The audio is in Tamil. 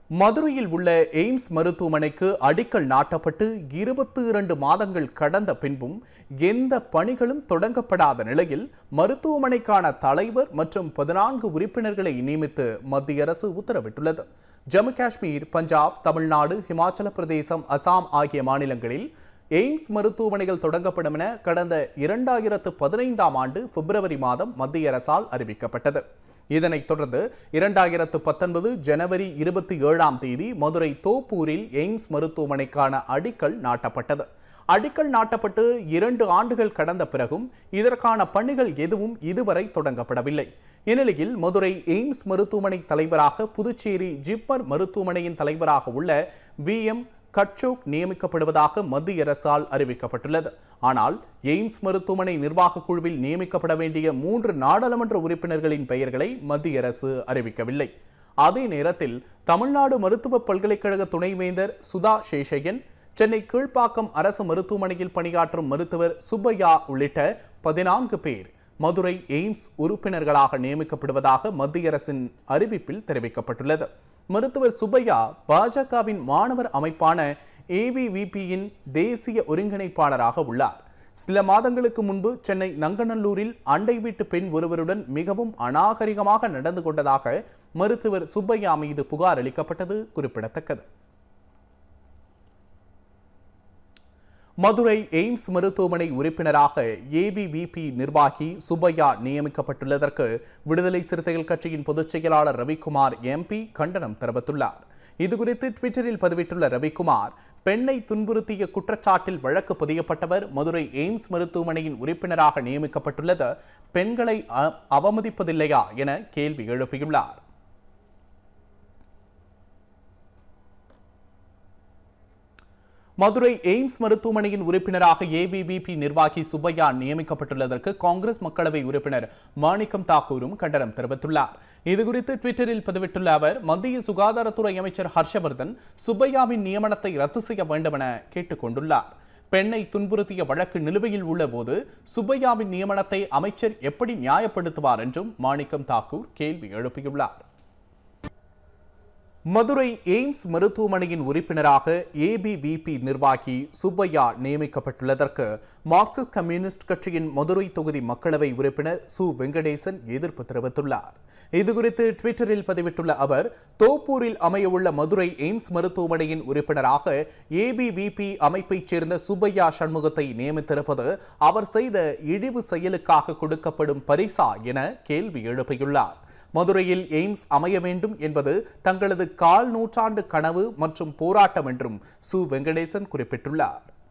மதுரையில் உள்ள எய்ம்ஸ் மருத்துவமனைக்கு அடிக்கல் நாட்டப்பட்டு இருபத்தி இரண்டு மாதங்கள் கடந்த பின்பும் எந்த பணிகளும் தொடங்கப்படாத நிலையில் மருத்துவமனைக்கான தலைவர் மற்றும் பதினான்கு உறுப்பினர்களை நியமித்து மத்திய அரசு உத்தரவிட்டுள்ளது ஜம்மு காஷ்மீர் பஞ்சாப் தமிழ்நாடு ஹிமாச்சல பிரதேசம் அசாம் ஆகிய மாநிலங்களில் எய்ம்ஸ் மருத்துவமனைகள் தொடங்கப்படும் என கடந்த இரண்டாயிரத்து பதினைந்தாம் ஆண்டு பிப்ரவரி மாதம் மத்திய அரசால் அறிவிக்கப்பட்டது இதனைத் தொடர்ந்து இரண்டாயிரத்து பத்தொன்பது ஜனவரி இருபத்தி ஏழாம் தேதி மதுரை தோப்பூரில் எய்ம்ஸ் மருத்துவமனைக்கான அடிக்கல் நாட்டப்பட்டது அடிக்கல் நாட்டப்பட்டு இரண்டு ஆண்டுகள் கடந்த பிறகும் இதற்கான பணிகள் எதுவும் இதுவரை தொடங்கப்படவில்லை இந்நிலையில் மதுரை எய்ம்ஸ் மருத்துவமனை தலைவராக புதுச்சேரி ஜிப்மர் மருத்துவமனையின் தலைவராக உள்ள வி எம் கட்சோக் நியமிக்கப்படுவதாக மத்திய அரசால் அறிவிக்கப்பட்டுள்ளது ஆனால் எய்ம்ஸ் மருத்துவமனை நிர்வாக குழுவில் நியமிக்கப்பட வேண்டிய மூன்று நாடாளுமன்ற உறுப்பினர்களின் பெயர்களை மத்திய அரசு அறிவிக்கவில்லை அதே நேரத்தில் தமிழ்நாடு மருத்துவ பல்கலைக்கழக துணைவேந்தர் சுதா சேஷையன் சென்னை கீழ்ப்பாக்கம் அரசு மருத்துவமனையில் பணியாற்றும் மருத்துவர் சுப்பையா உள்ளிட்ட பதினான்கு பேர் மதுரை எய்ம்ஸ் உறுப்பினர்களாக நியமிக்கப்படுவதாக மத்திய அரசின் அறிவிப்பில் தெரிவிக்கப்பட்டுள்ளது மருத்துவர் சுப்பையா பாஜகவின் மாணவர் அமைப்பான ஏவிவிபியின் தேசிய ஒருங்கிணைப்பாளராக உள்ளார் சில மாதங்களுக்கு முன்பு சென்னை நங்கநல்லூரில் அண்டை வீட்டு பெண் ஒருவருடன் மிகவும் அநாகரிகமாக நடந்து கொண்டதாக மருத்துவர் சுப்பையா மீது புகார் அளிக்கப்பட்டது குறிப்பிடத்தக்கது மதுரை எய்ம்ஸ் மருத்துவமனை உறுப்பினராக ஏபிவிபி நிர்வாகி சுப்பையா நியமிக்கப்பட்டுள்ளதற்கு விடுதலை சிறுத்தைகள் கட்சியின் பொதுச் செயலாளர் ரவிக்குமார் எம்பி கண்டனம் தெரிவித்துள்ளார் இதுகுறித்து ட்விட்டரில் பதிவிட்டுள்ள ரவிக்குமார் பெண்ணை துன்புறுத்திய குற்றச்சாட்டில் வழக்கு பதியப்பட்டவர் மதுரை எய்ம்ஸ் மருத்துவமனையின் உறுப்பினராக நியமிக்கப்பட்டுள்ளது பெண்களை அ- அவமதிப்பதில்லையா என கேள்வி எழுப்பியுள்ளார் மதுரை எய்ம்ஸ் மருத்துவமனையின் உறுப்பினராக ஏபிவிபி நிர்வாகி சுப்பையா நியமிக்கப்பட்டுள்ளதற்கு காங்கிரஸ் மக்களவை உறுப்பினர் மாணிக்கம் தாக்கூரும் கண்டனம் தெரிவித்துள்ளார் இதுகுறித்து ட்விட்டரில் பதிவிட்டுள்ள அவர் மத்திய சுகாதாரத்துறை அமைச்சர் ஹர்ஷவர்தன் சுப்பையாவின் நியமனத்தை ரத்து செய்ய வேண்டும் என கேட்டுக் கொண்டுள்ளார் பெண்ணை துன்புறுத்திய வழக்கு நிலுவையில் உள்ள போது சுப்பையாவின் நியமனத்தை அமைச்சர் எப்படி நியாயப்படுத்துவார் என்றும் மாணிக்கம் தாக்கூர் கேள்வி எழுப்பியுள்ளார் மதுரை எய்ம்ஸ் மருத்துவமனையின் உறுப்பினராக ஏபிவிபி நிர்வாகி சுப்பையா நியமிக்கப்பட்டுள்ளதற்கு மார்க்சிஸ்ட் கம்யூனிஸ்ட் கட்சியின் மதுரை தொகுதி மக்களவை உறுப்பினர் சு வெங்கடேசன் எதிர்ப்பு தெரிவித்துள்ளார் இதுகுறித்து ட்விட்டரில் பதிவிட்டுள்ள அவர் தோப்பூரில் அமையவுள்ள மதுரை எய்ம்ஸ் மருத்துவமனையின் உறுப்பினராக ஏபிவிபி அமைப்பைச் சேர்ந்த சுப்பையா சண்முகத்தை நியமித்திருப்பது அவர் செய்த இழிவு செயலுக்காக கொடுக்கப்படும் பரிசா என கேள்வி எழுப்பியுள்ளார் மதுரையில் எய்ம்ஸ் அமைய வேண்டும் என்பது தங்களது கால் நூற்றாண்டு கனவு மற்றும் போராட்டம் என்றும் சு வெங்கடேசன் குறிப்பிட்டுள்ளார்